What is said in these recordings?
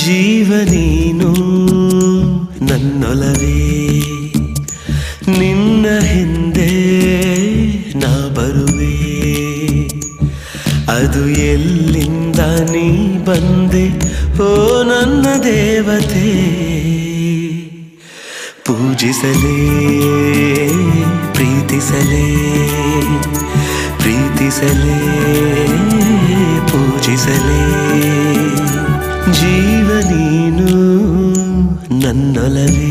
ಜೀವ ನೀನು ನನ್ನೊಲವೇ ನಿನ್ನ ಹಿಂದೆ ನಾ ಬರುವೆ ಅದು ಎಲ್ಲಿಂದ ನೀ ಬಂದೆ ಓ ನನ್ನ ದೇವತೆ ಪೂಜಿಸಲೇ ಪ್ರೀತಿಸಲೇ ಪ್ರೀತಿಸಲೇ ಪೂಜಿಸಲೇ ಜೀವ ನೀನು ನನ್ನೊಲವೇ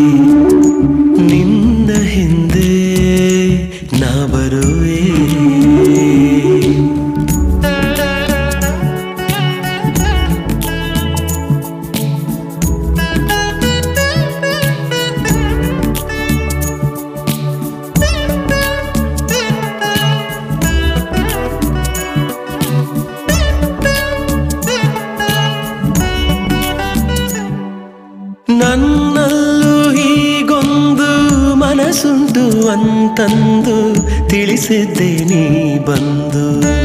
ನಿನ್ನ ಹಿಂದೆ ನಾ ಬರುವೆ ನನ್ನಲ್ಲೂ ಹೀಗೊಂದು ಮನಸ್ಸುಂಟು ಅಂತಂದು ತಿಳಿಸಿದ್ದೆ ನೀ ಬಂದು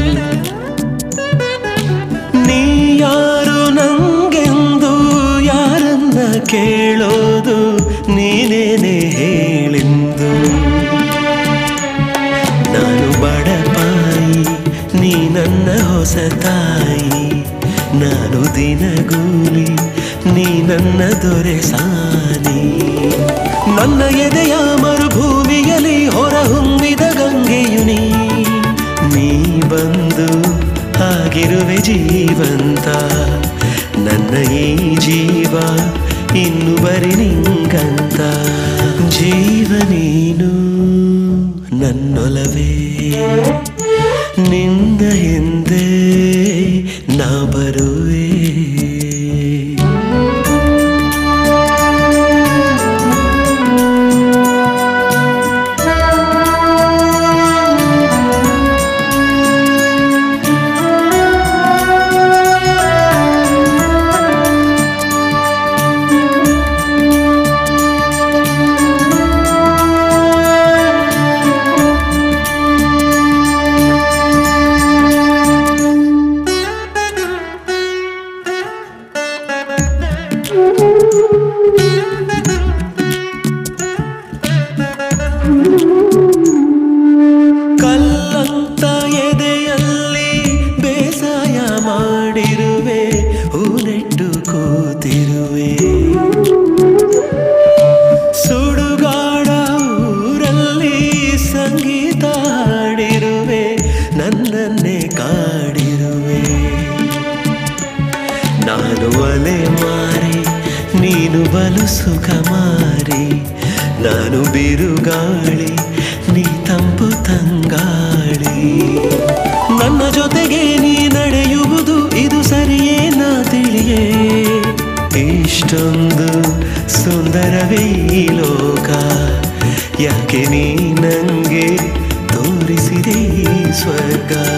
ನೀ ಯಾರು ನಂಗೆಂದು ಯಾರನ್ನ ಕೇಳೋದು ನೀನೇನೆ ಹೇಳಿಂದು ನಾನು ಬಡಪಾಯಿ ನೀ ನನ್ನ ಹೊಸ ತಾಯಿ ನಾನು ದಿನಗೂಲಿ ನೀ ನನ್ನ ದೊರೆ ಸಾನಿ ನನ್ನ ಎದೆಯ ಮರುಭೂಮಿಯಲ್ಲಿ ಹೊರಹೊಮ್ಮಿದ ಗಂಗೆಯು ನೀ ನೀ ಬಂದು ಆಗಿರುವೆ ಜೀವಂತ ನನ್ನ ಈ ಜೀವ ಇನ್ನು ಬರಿ ನಿಂಗಂತ ಜೀವ ನೀನು ನನ್ನೊಲವೇ ನಿನ್ನ ಹಿಂದೆ ನಾ ಬರುವೆ ಕಲ್ಲಂತ ಎದೆಯಲ್ಲಿ ಬೇಸಾಯ ಮಾಡಿರುವೆ ಹೂನೆಟ್ಟು ಕೂತಿರುವೆ ಸುಡುಗಾಡ ಊರಲ್ಲಿ ಸಂಗೀತ ಹಾಡಿರುವೆ ನನ್ನನ್ನೇ ಕಾಡಿರುವೆ ನಾನು ಒಲೆ ಮಾರಿ ನೀನು ಬಲು ಸುಖ ಮಾರಿ ನಾನು ಬಿರುಗಾಳಿ ನೀ ತಂಪು ತಂಗಾಳಿ ನನ್ನ ಜೊತೆಗೆ ನೀ ನಡೆಯುವುದು ಇದು ಸರಿಯೇ ನಾ ತಿಳಿಯೇ ಇಷ್ಟೊಂದು ಸುಂದರವೇ ಈ ಲೋಕ ಯಾಕೆ ನೀ ನಂಗೆ ತೋರಿಸಿದೆ ಈ ಸ್ವರ್ಗ